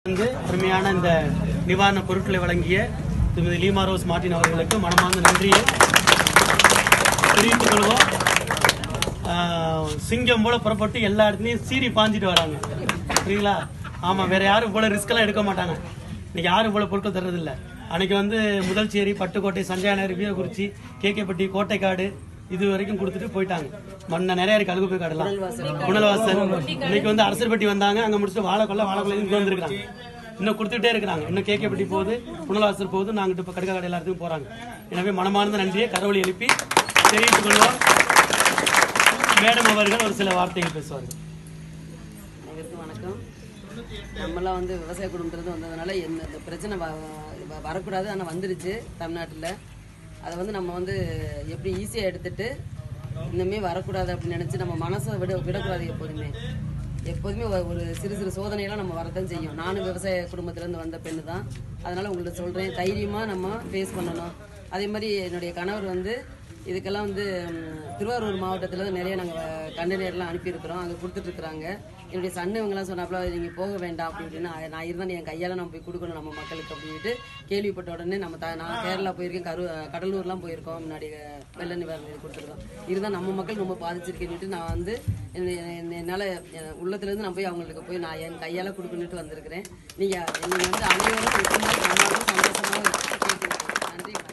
வந்து அருமையான இந்த நிவாரண பொருட்களை வழங்கிய திருமதி லீமா ரோஸ் மார்டின் அவர்களுக்கு மனமார்ந்த நன்றியை தெரிவித்துக் கொள்வோம் ஆஹ், சிங்கம் போல புறப்பட்டு எல்லா இடத்துலையும் சீறி பாஞ்சிட்டு வராங்க சரிங்களா ஆமா வேற யாரும் போல ரிஸ்க் எல்லாம் எடுக்க மாட்டாங்க இன்னைக்கு யாரும் போல பொருட்கள் தர்றது இல்ல அன்னைக்கு வந்து முதல்ச்சேரி பட்டுக்கோட்டை சஞ்சயநகர் வீரகுறிச்சி கேகேப்பட்டி கோட்டைக்காடு இது வரைக்கும் கொடுத்துட்டு போயிட்டாங்க மண்ண நிறைய இருக்கு அழுகுப்பை காடெல்லாம் புனல்வாசல் இன்னைக்கு வந்து அரசர்பட்டி வந்தாங்க அங்க முடிச்சுட்டு வாழைக்கொல்ல வாழைக்கொல்ல இங்க வந்திருக்காங்க இன்னும் கொடுத்துட்டே இருக்கிறாங்க இன்னும் கேகேப்பட்டி போகுது புனல்வாசல் போகுது நாங்கிட்டு இப்போ கடுக்க கடை எல்லாத்துக்கும் போறாங்க எனவே மனமார்ந்த நன்றியை கரவழி எழுப்பி தெரிவித்துக் கொள்வோம் மேடம் அவர்கள் ஒரு சில வார்த்தைகள் பேசுவார்கள் அனைவருக்கும் வணக்கம் நம்மலாம் வந்து விவசாய குடும்பத்திலிருந்து வந்ததுனால எந்த இந்த பிரச்சனை வ- வ- வரக்கூடாது ஆனால் வந்துருச்சு தமிழ்நாட்டில் அதை வந்து நம்ம வந்து எப்படி ஈஸியாக எடுத்துட்டு இனிமே வரக்கூடாது அப்படின்னு நினச்சி நம்ம மனசை விட விடக்கூடாது எப்போதுமே எப்போதுமே ஒரு- ஒரு சிறு சிறு சோதனையெல்லாம் நம்ம வரதான் செய்யும் நானும் விவசாய குடும்பத்திலேருந்து வந்த பெண்ணு தான் அதனால் உங்கள்ட்ட சொல்கிறேன் தைரியமாக நம்ம ஃபேஸ் பண்ணணும் அதே மாதிரி என்னுடைய கணவர் வந்து இதுக்கெல்லாம் வந்து ம், திருவாரூர் மாவட்டத்தில் நிறைய நாங்கள் கண்டெய்னர்லாம் அனுப்பியிருக்கிறோம் அங்கே கொடுத்துட்ருக்குறாங்க என்னுடைய சன்னு இவங்கெல்லாம் சொன்னாப்புல நீங்கள் போக வேண்டாம் அப்படி இப்படின்னு நான் நான் இருந்தால் என் கையால் நான் போய் கொடுக்கணும் நம்ம மக்களுக்கு அப்படின்ட்டு கேள்விப்பட்ட உடனே நம்ம த நான் கேரளா போயிருக்கேன் கரு கடலூர்லாம் போயிருக்கோம் முன்னாடி அஹ், வெள்ள நிவாரணம் இது கொடுத்துருக்கோம் இருந்தால் நம்ம மக்கள் ரொம்ப பாதிச்சிருக்கேன்னுட்டு நான் வந்து என்னால் உள்ளத்துலேருந்து நான் போய் அவங்களுக்கு போய் நான் என் கையால் கொடுக்கணுன்ட்டு வந்திருக்கிறேன் நீங்கள் நீங்கள் வந்து அனைவரும் ஒற்றுமையாக சந்தோஷமாக கேட்குறேன் நன்றி